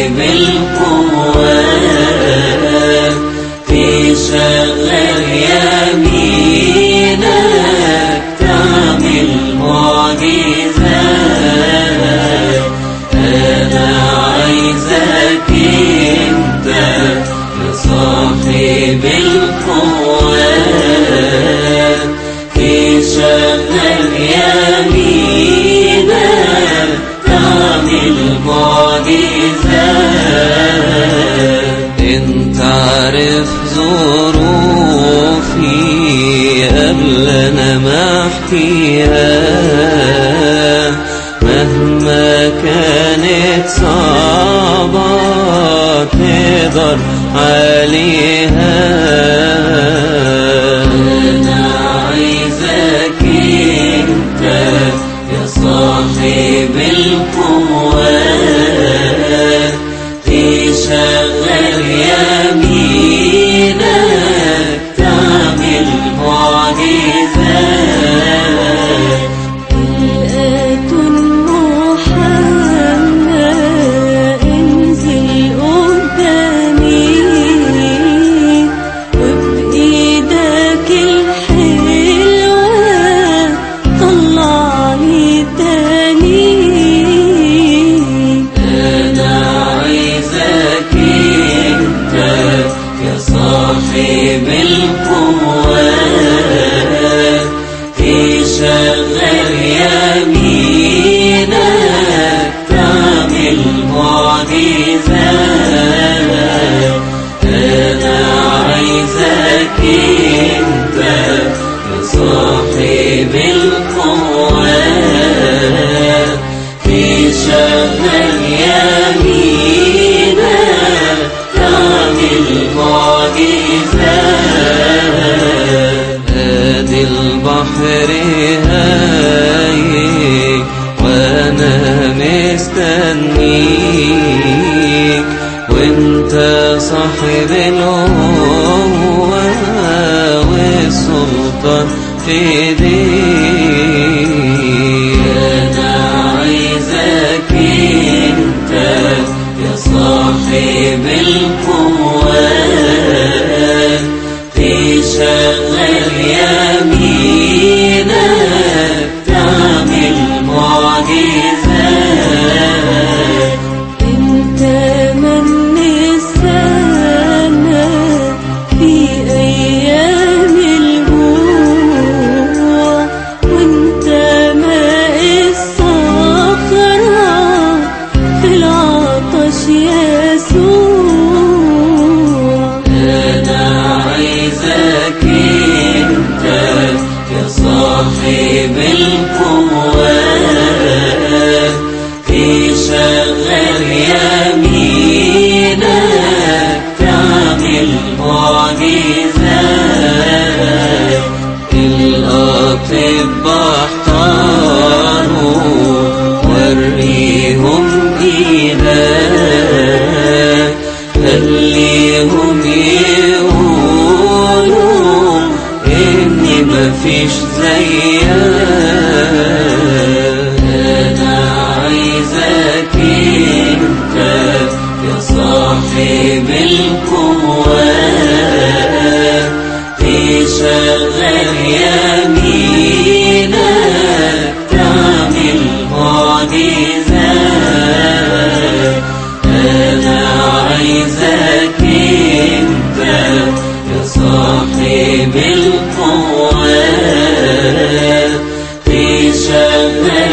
صاحب القوات تشغل يمينك تعمل معجزات أنا عايزك أنت يا صاحب القوات تشغل يمينك تعمل معجزات انت عارف ظروفي قبل انا ما احكيها مهما كانت صعبة تقدر عليها انا عايزك انت يا صاحب القوات تشغل يمينك تعمل معجزات الآت محمد انزل قدامي وبإيدك الحلوة طلعني تاني أنا عايزك أنت يا صاحب القوات تشغل يمينك تعمل معجزات أنا عايزك أنت يا صاحب القوات تشغل يمينك تعمل معجزات ادي البحر هايج وانا مستنيك وانت صاحب القوة والسلطان في ايديك انا عايزك انت يا صاحب القوات تشغل يمينك تعمل معجزات انت من السنة في ايام الجوع وانت ماء الصخرة في العطش يسوع أنا عايزك أنت يا صاحب القوات تشغل يمينك تعمل معجزات الأطباء احتاروا وريهم إيدك خليهم يقولوا إني مفيش زيك أنا عايزك أنت يا صاحب القوات تشغل يمينك تعمل معجزات أنا عايزك أنت يا صاحب القوات تشغل